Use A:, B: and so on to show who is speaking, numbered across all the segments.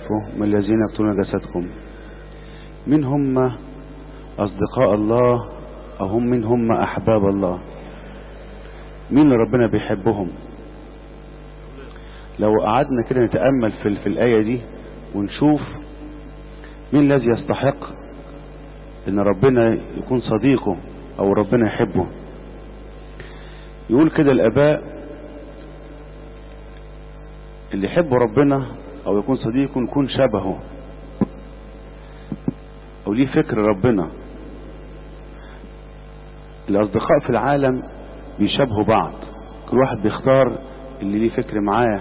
A: تعرفوا من الذين يقتلون جسدكم من هم أصدقاء الله أو هم من هم أحباب الله مين اللي ربنا بيحبهم لو قعدنا كده نتأمل في, في الآية دي ونشوف مين الذي يستحق ان ربنا يكون صديقه او ربنا يحبه يقول كده الاباء اللي يحبوا ربنا او يكون صديقه يكون شبهه او ليه فكر ربنا الاصدقاء في العالم بيشبهوا بعض كل واحد بيختار اللي ليه فكر معاه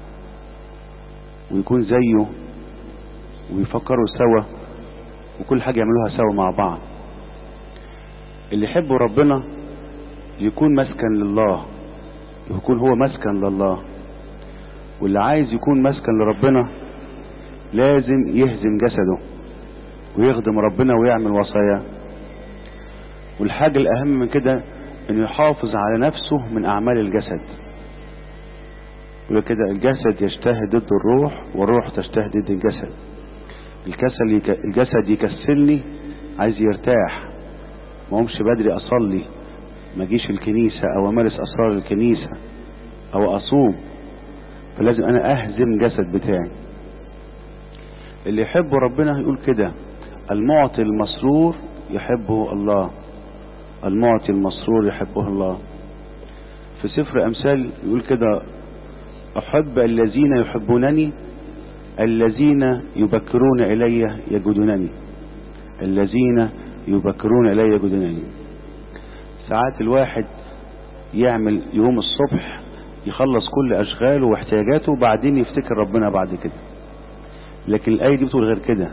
A: ويكون زيه ويفكروا سوا وكل حاجة يعملوها سوا مع بعض اللي يحبوا ربنا يكون مسكن لله يكون هو مسكن لله واللي عايز يكون مسكن لربنا لازم يهزم جسده ويخدم ربنا ويعمل وصاياه والحاجة الأهم من كده انه يحافظ على نفسه من أعمال الجسد يقول كده الجسد يجتهد ضد الروح والروح تجتهد ضد الجسد الكسل يك... الجسد يكسلني عايز يرتاح ما قومش بدري اصلي ما اجيش الكنيسة او امارس اسرار الكنيسة او اصوم فلازم انا اهزم جسد بتاعي اللي يحبه ربنا يقول كده المعطي المسرور يحبه الله المعطي المسرور يحبه الله في سفر امثال يقول كده احب الذين يحبونني الذين يبكرون إلي يجدونني الذين يبكرون إلي يجدونني ساعات الواحد يعمل يوم الصبح يخلص كل أشغاله واحتياجاته وبعدين يفتكر ربنا بعد كده لكن الآية دي بتقول غير كده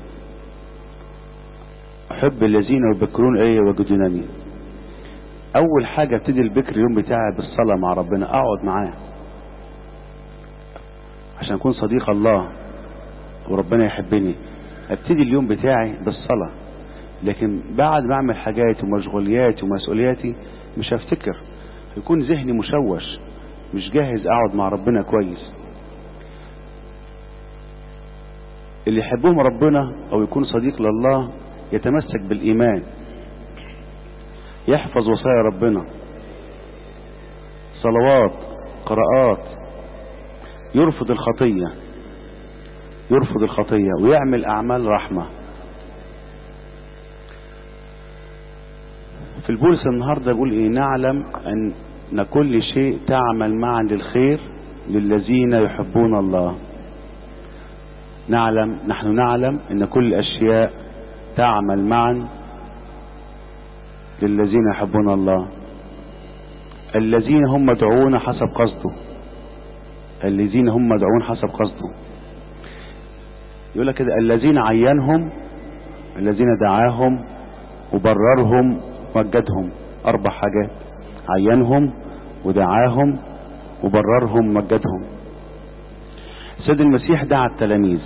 A: أحب الذين يبكرون إلي ويجدونني أول حاجة ابتدي البكر اليوم بتاعي بالصلاة مع ربنا أقعد معاه عشان اكون صديق الله وربنا يحبني ابتدي اليوم بتاعي بالصلاة لكن بعد ما اعمل حاجاتي ومشغولياتي ومسؤولياتي مش هفتكر يكون ذهني مشوش مش جاهز اقعد مع ربنا كويس اللي يحبهم ربنا او يكون صديق لله يتمسك بالايمان يحفظ وصايا ربنا صلوات قراءات يرفض الخطية يرفض الخطية ويعمل أعمال رحمة في البولس النهاردة بيقول إيه نعلم أن كل شيء تعمل معا للخير للذين يحبون الله نعلم نحن نعلم أن كل الأشياء تعمل معا للذين يحبون الله الذين هم مدعون حسب قصده الذين هم مدعون حسب قصده يقول لك كده الذين عينهم الذين دعاهم وبررهم مجدهم اربع حاجات عينهم ودعاهم وبررهم مجدهم سيد المسيح دعا التلاميذ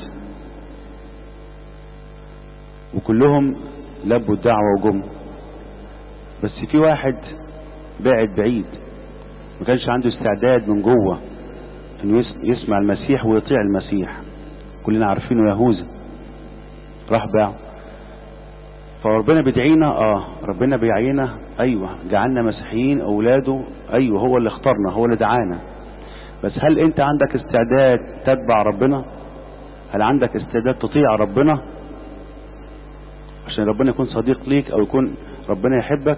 A: وكلهم لبوا الدعوة وجم بس في واحد بعد بعيد ما كانش عنده استعداد من جوه انه يسمع المسيح ويطيع المسيح كلنا عارفينه يهوذا راح باعه فربنا بيدعينا اه ربنا بيعينا ايوه جعلنا مسيحيين اولاده ايوه هو اللي اختارنا هو اللي دعانا بس هل انت عندك استعداد تتبع ربنا هل عندك استعداد تطيع ربنا عشان ربنا يكون صديق ليك او يكون ربنا يحبك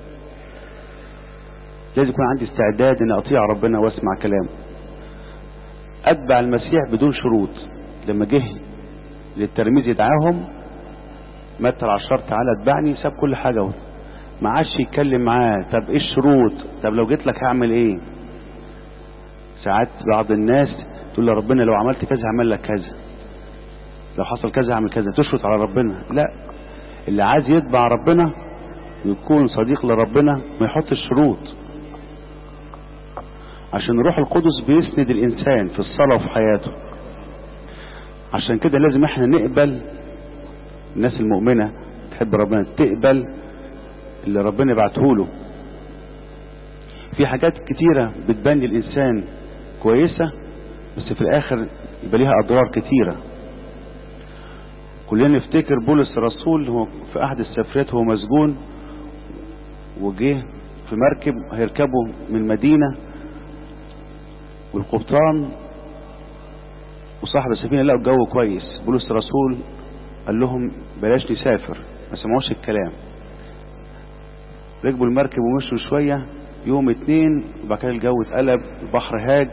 A: لازم يكون عندي استعداد ان اطيع ربنا واسمع كلامه اتبع المسيح بدون شروط لما جه للتلاميذ يدعاهم متى العشار تعالى اتبعني ساب كل حاجه ما عادش يتكلم معاه طب ايه الشروط طب لو جيت لك هعمل ايه ساعات بعض الناس تقول لربنا لو عملت كذا هعمل لك كذا لو حصل كذا هعمل كذا تشرط على ربنا لا اللي عايز يتبع ربنا ويكون صديق لربنا ما يحطش شروط عشان الروح القدس بيسند الانسان في الصلاة وفي حياته عشان كده لازم احنا نقبل الناس المؤمنة تحب ربنا تقبل اللي ربنا بعته له في حاجات كتيرة بتبان للإنسان كويسة بس في الآخر يبقى ليها أضرار كتيرة كلنا نفتكر بولس الرسول هو في احد السفرات هو مسجون وجه في مركب هيركبوا من المدينة والقبطان وصاحب السفينة لقوا الجو كويس بولس الرسول قال لهم بلاش نسافر ما سمعوش الكلام ركبوا المركب ومشوا شوية يوم اتنين وبعد كده الجو اتقلب البحر هاج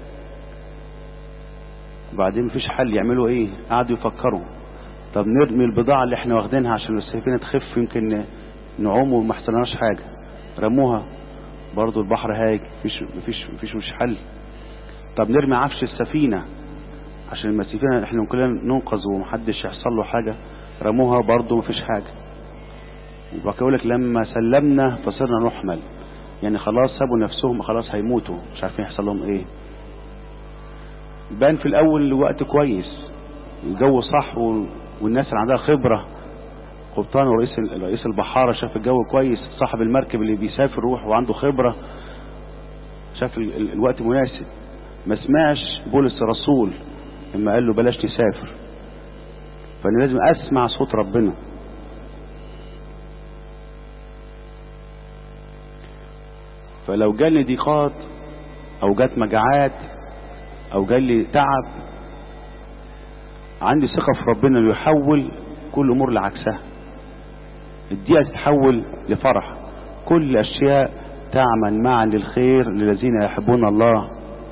A: وبعدين مفيش حل يعملوا ايه قعدوا يفكروا طب نرمي البضاعة اللي احنا واخدينها عشان السفينة تخف يمكن نعوم وما حصلناش حاجة رموها برضو البحر هاج مفيش مفيش مفيش مش حل طب نرمي عفش السفينة عشان السفينة احنا كلنا ننقذ ومحدش يحصل له حاجة رموها برضو مفيش حاجة وبعد كده لك لما سلمنا فصرنا نحمل يعني خلاص سابوا نفسهم خلاص هيموتوا مش عارفين يحصل لهم ايه بان في الاول وقت كويس الجو صح والناس اللي عندها خبرة قبطان ورئيس رئيس البحارة شاف الجو كويس صاحب المركب اللي بيسافر روح وعنده خبرة شاف الوقت مناسب ما سمعش بولس الرسول لما قال له بلاش تسافر فانا لازم اسمع صوت ربنا فلو جالي ضيقات او جات مجاعات او جالي تعب عندي ثقة في ربنا انه يحول كل امور لعكسها الدقيقة تتحول لفرح كل اشياء تعمل معا للخير للذين يحبون الله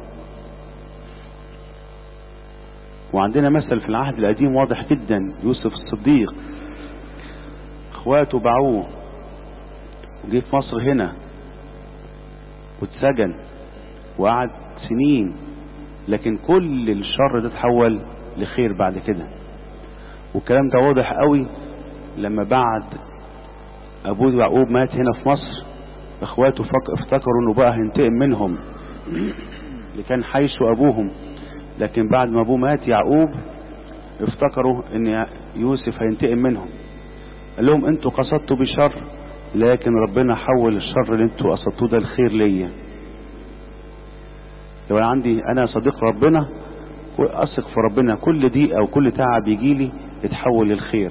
A: وعندنا مثل في العهد القديم واضح جدا يوسف الصديق اخواته باعوه وجه في مصر هنا واتسجن وقعد سنين لكن كل الشر ده اتحول لخير بعد كده والكلام ده واضح قوي لما بعد ابوه يعقوب مات هنا في مصر اخواته افتكروا انه بقى هينتقم منهم اللي كان حيشوا ابوهم لكن بعد ما ابوه مات يعقوب افتكروا ان يوسف هينتقم منهم قال لهم انتوا قصدتوا بشر لكن ربنا حول الشر اللي انتوا قصدتوه ده الخير ليا لو انا عندي انا صديق ربنا اثق في ربنا كل دقيقه وكل تعب يجي لي يتحول للخير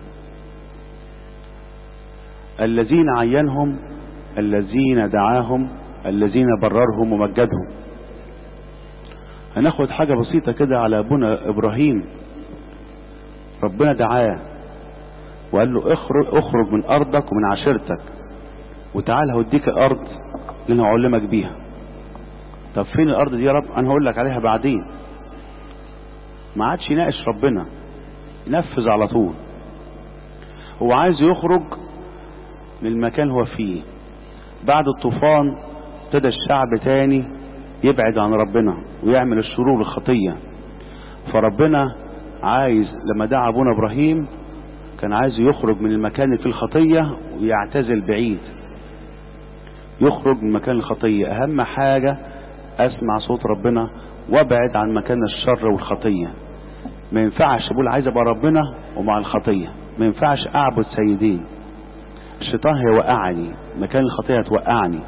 A: الذين عينهم الذين دعاهم الذين بررهم ومجدهم هناخد حاجة بسيطة كده على ابونا ابراهيم ربنا دعاه وقال له اخرج, اخرج من ارضك ومن عشيرتك وتعال هوديك ارض اللي انا هعلمك بيها طب فين الارض دي يا رب انا هقول لك عليها بعدين ما عادش يناقش ربنا ينفذ على طول هو عايز يخرج من المكان هو فيه بعد الطوفان ابتدى الشعب تاني يبعد عن ربنا ويعمل الشرور الخطية فربنا عايز لما دعا ابونا ابراهيم كان عايز يخرج من المكان اللي فيه الخطية ويعتزل بعيد يخرج من مكان الخطية اهم حاجة اسمع صوت ربنا وابعد عن مكان الشر والخطية ما ينفعش اقول عايز ابقى ربنا ومع الخطية ما ينفعش اعبد سيدين الشيطان هيوقعني مكان الخطية هتوقعني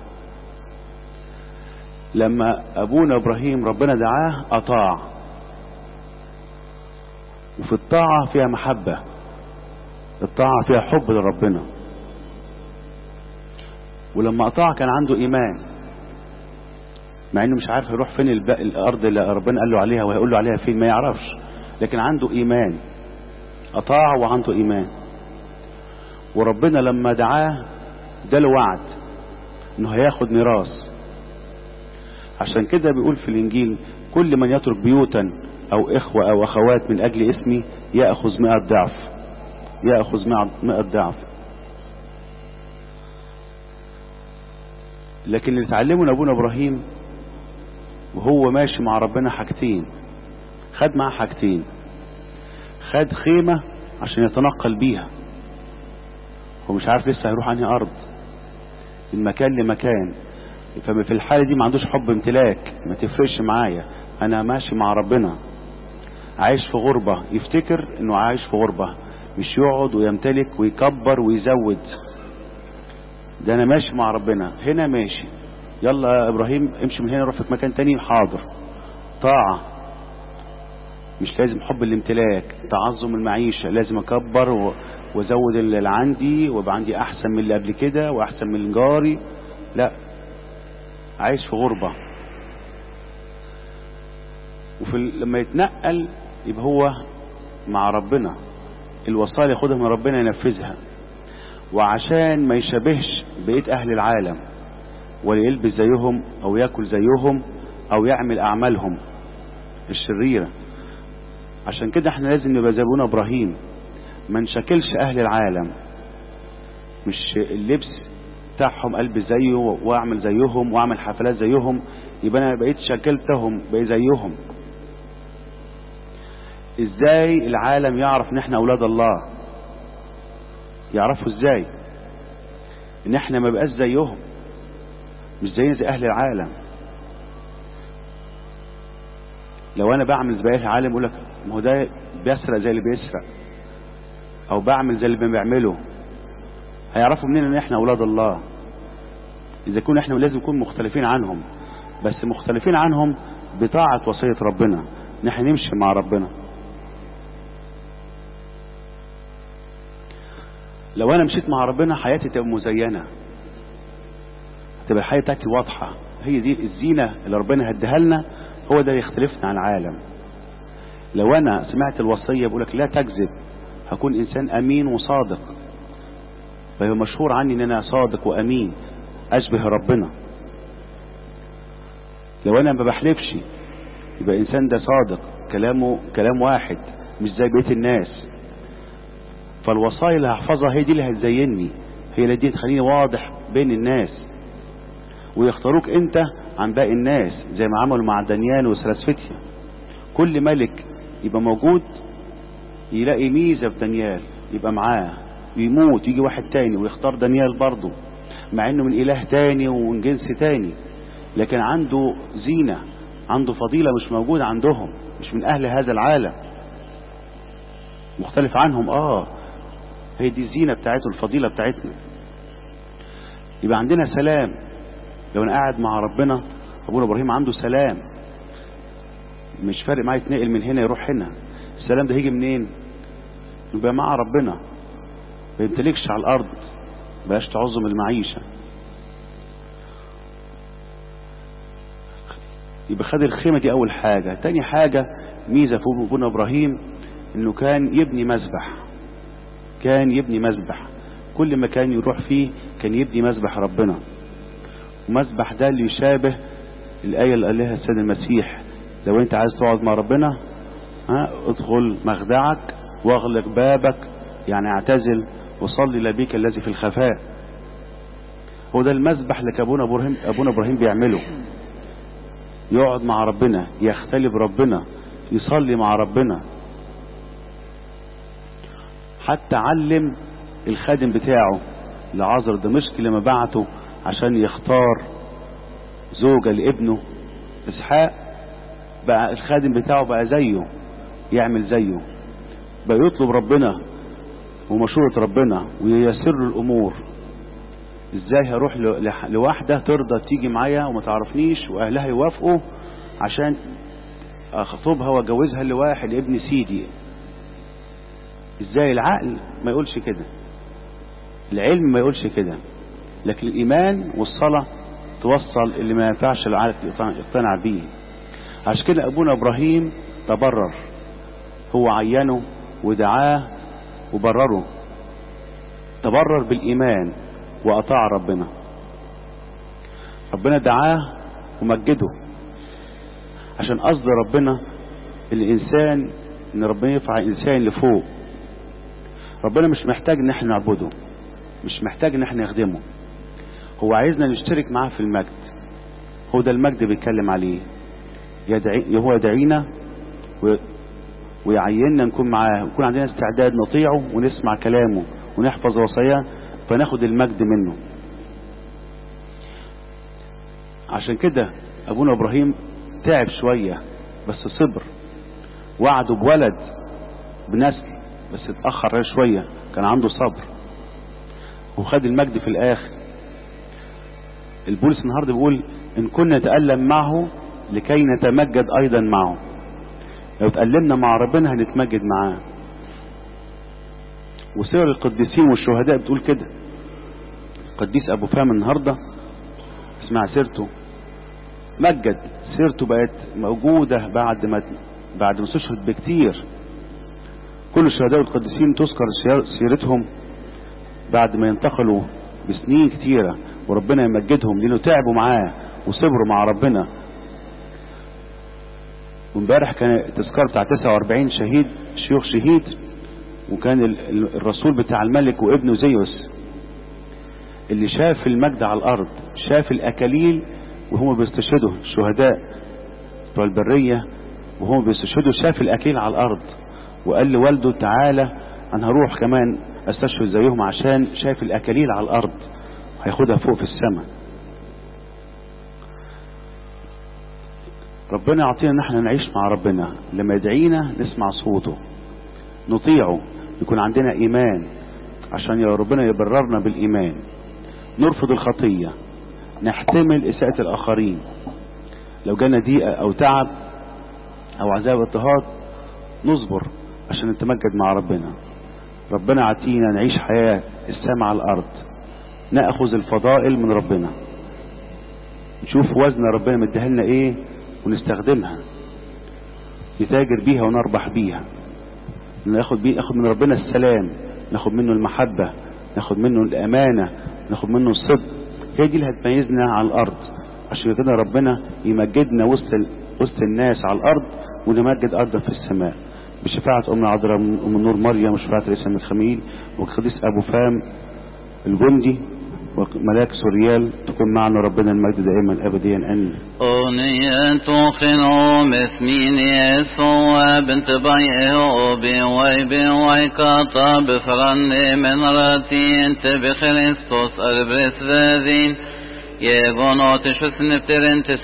A: لما ابونا ابراهيم ربنا دعاه اطاع وفي الطاعة فيها محبة الطاعة فيها حب لربنا ولما اطاع كان عنده ايمان مع انه مش عارف يروح فين الارض اللي ربنا قال له عليها وهيقول له عليها فين ما يعرفش لكن عنده ايمان اطاع وعنده ايمان وربنا لما دعاه اداله وعد انه هياخد ميراث عشان كده بيقول في الانجيل كل من يترك بيوتا او اخوة او اخوات من اجل اسمي يأخذ مئة ضعف يأخذ مئة ضعف لكن اللي اتعلمه من ابونا ابراهيم وهو ماشي مع ربنا حاجتين خد معاه حاجتين خد خيمة عشان يتنقل بيها هو مش عارف لسه هيروح عنها ارض من مكان لمكان ففي الحالة دي ما عندوش حب امتلاك ما تفرقش معايا انا ماشي مع ربنا عايش في غربة يفتكر انه عايش في غربة مش يقعد ويمتلك ويكبر ويزود ده انا ماشي مع ربنا هنا ماشي يلا يا ابراهيم امشي من هنا روح في مكان تاني حاضر طاعة مش لازم حب الامتلاك تعظم المعيشة لازم اكبر و- وازود اللي عندي ويبقى عندي احسن من اللي قبل كده واحسن من جاري لا عايش في غربة وفي ال- لما يتنقل يبقى هو مع ربنا الوصايا ياخدها من ربنا ينفذها وعشان ما يشبهش بقية اهل العالم ولا يلبس زيهم او ياكل زيهم او يعمل اعمالهم الشريرة عشان كده احنا لازم نبقى زي ابونا ابراهيم ما نشكلش اهل العالم مش اللبس بتاعهم البس زيه واعمل زيهم واعمل حفلات زيهم يبقى انا بقيت شكلتهم بقيت زيهم ازاي العالم يعرف ان احنا اولاد الله يعرفوا ازاي ان احنا ما بقاش زيهم مش زينا زي اهل العالم لو انا بعمل زي اهل العالم يقول لك ما هو ده بيسرق زي اللي بيسرق او بعمل زي اللي بيعمله هيعرفوا منين ان احنا اولاد الله اذا كنا احنا لازم نكون مختلفين عنهم بس مختلفين عنهم بطاعة وصية ربنا ان احنا نمشي مع ربنا لو انا مشيت مع ربنا حياتي تبقى مزينة تبقى الحياة بتاعتي واضحة هي دي الزينة اللي ربنا هديها لنا هو ده اللي يختلفنا عن العالم لو انا سمعت الوصية بقولك لا تكذب هكون انسان امين وصادق فهو مشهور عني ان انا صادق وامين اشبه ربنا لو انا ما بحلفش يبقى انسان ده صادق كلامه كلام واحد مش زي بقيه الناس فالوصايا اللي هحفظها هي دي اللي هتزيني هي اللي دي تخليني واضح بين الناس ويختاروك انت عن باقي الناس زي ما عملوا مع دانيال وسلاسفتيا كل ملك يبقى موجود يلاقي ميزة في دانيال يبقى معاه يموت يجي واحد تاني ويختار دانيال برضه مع انه من اله تاني ومن جنس تاني لكن عنده زينة عنده فضيلة مش موجودة عندهم مش من اهل هذا العالم مختلف عنهم اه هي دي الزينة بتاعته الفضيلة بتاعتنا يبقى عندنا سلام لو انا قاعد مع ربنا ابونا ابراهيم عنده سلام مش فارق معايا يتنقل من هنا يروح هنا السلام ده هيجي منين يبقى مع ربنا ما يمتلكش على الارض بلاش تعظم المعيشة يبقى خد الخيمة دي اول حاجة تاني حاجة ميزة في ابونا ابراهيم انه كان يبني مذبح كان يبني مذبح كل مكان يروح فيه كان يبني مذبح ربنا ومذبح ده اللي يشابه الآية اللي قالها السيد المسيح لو انت عايز تقعد مع ربنا ها ادخل مخدعك واغلق بابك يعني اعتزل وصلي لبيك الذي في الخفاء هو ده المذبح اللي ابونا ابراهيم ابونا ابراهيم بيعمله يقعد مع ربنا يختلي بربنا يصلي مع ربنا حتى علم الخادم بتاعه لعازر دمشق لما بعته عشان يختار زوجة لابنه اسحاق بقى الخادم بتاعه بقى زيه يعمل زيه بقى يطلب ربنا ومشورة ربنا وييسر له الامور ازاي هروح لواحدة ترضى تيجي معايا وما تعرفنيش واهلها يوافقوا عشان اخطبها واجوزها لواحد ابن سيدي ازاي العقل ما يقولش كده العلم ما يقولش كده لكن الايمان والصلاة توصل اللي ما ينفعش العقل يقتنع بيه عشان كده ابونا ابراهيم تبرر هو عينه ودعاه وبرره تبرر بالايمان واطاع ربنا ربنا دعاه ومجده عشان قصد ربنا الانسان ان ربنا يرفع الانسان لفوق ربنا مش محتاج ان احنا نعبده مش محتاج ان احنا نخدمه هو عايزنا نشترك معاه في المجد هو ده المجد بيتكلم عليه يدعي هو يدعينا و... ويعيننا نكون معاه ويكون عندنا استعداد نطيعه ونسمع كلامه ونحفظ وصاياه فناخد المجد منه عشان كده ابونا ابراهيم تعب شوية بس صبر وعده بولد بنسل بس اتأخر شوية كان عنده صبر وخد المجد في الاخر البولس النهارده بيقول ان كنا نتألم معه لكي نتمجد ايضا معه لو اتألمنا مع ربنا هنتمجد معاه وسير القديسين والشهداء بتقول كده القديس ابو فهم النهارده اسمع سيرته مجد سيرته بقت موجودة بعد ما بعد ما استشهد بكتير كل الشهداء والقديسين تذكر سيرتهم بعد ما ينتقلوا بسنين كتيرة وربنا يمجدهم لانه تعبوا معاه وصبروا مع ربنا وامبارح كان التذكار بتاع 49 شهيد شيوخ شهيد وكان الرسول بتاع الملك وابنه زيوس اللي شاف المجد على الارض شاف الاكاليل وهم بيستشهدوا الشهداء بتوع البريه وهم بيستشهدوا شاف الاكاليل على الارض وقال لوالده تعالى انا هروح كمان استشهد زيهم عشان شاف الاكاليل على الارض هياخدها فوق في السماء ربنا يعطينا ان احنا نعيش مع ربنا لما يدعينا نسمع صوته نطيعه يكون عندنا ايمان عشان يا ربنا يبررنا بالايمان نرفض الخطية نحتمل اساءة الاخرين لو جانا ضيقة او تعب او عذاب اضطهاد نصبر عشان نتمجد مع ربنا ربنا عطينا نعيش حياة السماء على الارض ناخذ الفضائل من ربنا نشوف وزن ربنا مديها لنا ايه ونستخدمها نتاجر بيها ونربح بيها ناخد بيه ناخد من ربنا السلام ناخد منه المحبة ناخد منه الأمانة ناخد منه الصدق هي دي اللي هتميزنا على الأرض عشان كده ربنا يمجدنا وسط وسط الناس على الأرض ونمجد أرضا في السماء بشفاعة أم العذراء أم النور مريم وشفاعة رئيس ميخائيل وقديس أبو فام الجندي وملاك سوريال تكون معنا ربنا المجد دائما ابديا امين
B: أغنية خنو مثمين يسوع بنت بيئه بوي بوي كاطا بفرن من راتين تبخريستوس البرس ذاذين يغنو تشفس نفترن